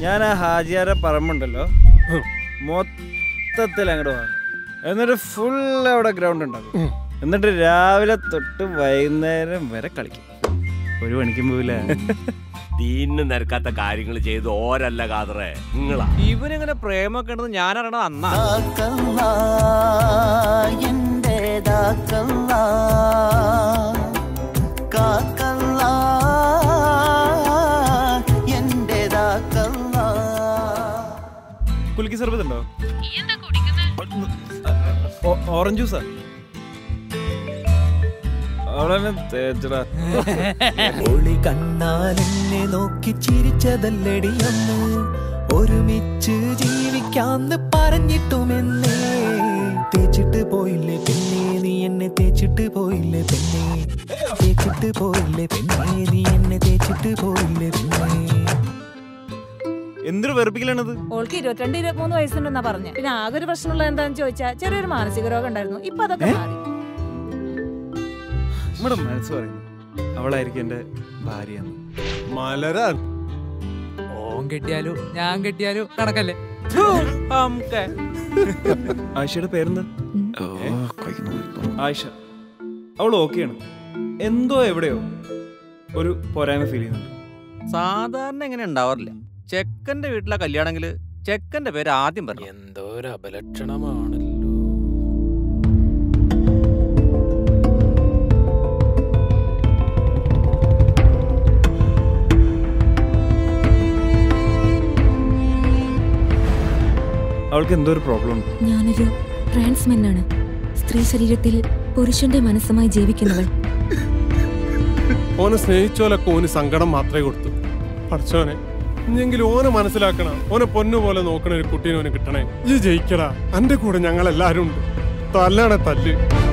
ഞാൻ ആ ഹാജിയാരെ പറമ്പുണ്ടല്ലോ മൊത്തത്തിൽ അങ്ങോട്ട് വാങ്ങും എന്നിട്ട് ഫുൾ അവിടെ ഗ്രൗണ്ട് ഉണ്ടാക്കും എന്നിട്ട് രാവിലെ തൊട്ട് വൈകുന്നേരം വരെ കളിക്കും ഒരു പണിക്കും പോവില്ല തീന്ന് നിരക്കാത്ത കാര്യങ്ങൾ ചെയ്ത് ഓരല്ല കാതറേ നിങ്ങളാ ഇവനിങ്ങനെ പ്രേമൊക്കെ ഉണ്ടെന്ന് ഞാൻ അറിയണത് അന്നാ കുലുക്കി സർബത്ത് ഉണ്ടോ ഓ- ഓറഞ്ച് ജ്യൂസാ അവിടെ തന്നെ തേച്ചടാ ഒളി കണ്ണാൽ എന്നെ നോക്കി ചിരിച്ചതല്ലടി അന്ന് ഒരുമിച്ച് ജീവിക്കാന്ന് പറഞ്ഞിട്ടുമെന്നേ തേച്ചിട്ട് പോയില്ലേ പെണ്ണേ നീ എന്നെ തേച്ചിട്ട് പോയില്ലേ പെണ്ണേ തേച്ചിട്ട് പോയില്ലേ പെണ്ണേ നീ എന്നെ തേച്ചിട്ട് പോയില്ലേ പെണ്ണേ എന്തൊരു വെറുപ്പിക്കലാണത് ഓൾക്ക് ഇരുപത്തിരണ്ട് ഇരുപത്തിമൂന്ന് വയസ്സുണ്ടെന്നാ പറഞ്ഞ പിന്നെ ആകെ ഒരു പ്രശ്നമുള്ള എന്താന്ന് ചോദിച്ചാൽ ചെറിയൊരു മാനസിക രോഗം ഉണ്ടായിരുന്നു ഇപ്പൊ അതൊക്കെ മാറി നമ്മുടെ മനസ്സ് പറയുന്നു അവളായിരിക്കും എന്റെ ഭാര്യ മലരാൻ ഓൻ കെട്ടിയാലും ഞാൻ കെട്ടിയാലും കണക്കല്ലേ ആയിഷയുടെ പേരെന്താ ആയിഷ അവൾ ഓക്കെയാണ് എന്തോ എവിടെയോ ഒരു പോരായ്മ ഫീൽ ചെയ്യുന്നുണ്ട് സാധാരണ എങ്ങനെ ഉണ്ടാവാറില്ല ചെക്കന്റെ വീട്ടിലെ കല്യാണമെങ്കിൽ ചെക്കന്റെ പേര് ആദ്യം പറഞ്ഞു എന്തോ ഒരു അപലക്ഷണമാണല്ലോ അവൾക്ക് എന്തോ ഒരു പ്രോബ്ലം ഉണ്ട് ഞാനൊരു ട്രാൻസ്മെൻ ആണ് സ്ത്രീ ശരീരത്തിൽ പുരുഷന്റെ മനസ്സുമായി ജീവിക്കുന്നവൾ ഓനെ സ്നേഹിച്ചോലൊക്കെ ഓന് സങ്കടം മാത്രമേ കൊടുത്തു പഠിച്ചോനെ ഇനിയെങ്കിലും ഓനെ മനസ്സിലാക്കണം ഓനെ പൊന്നു പോലെ നോക്കണ ഒരു കുട്ടീനെ ഓന് കിട്ടണേ ഈ ജയിക്കടാ എന്റെ കൂടെ ഞങ്ങൾ എല്ലാരും ഉണ്ട് തല്ലാണ് തല്ല്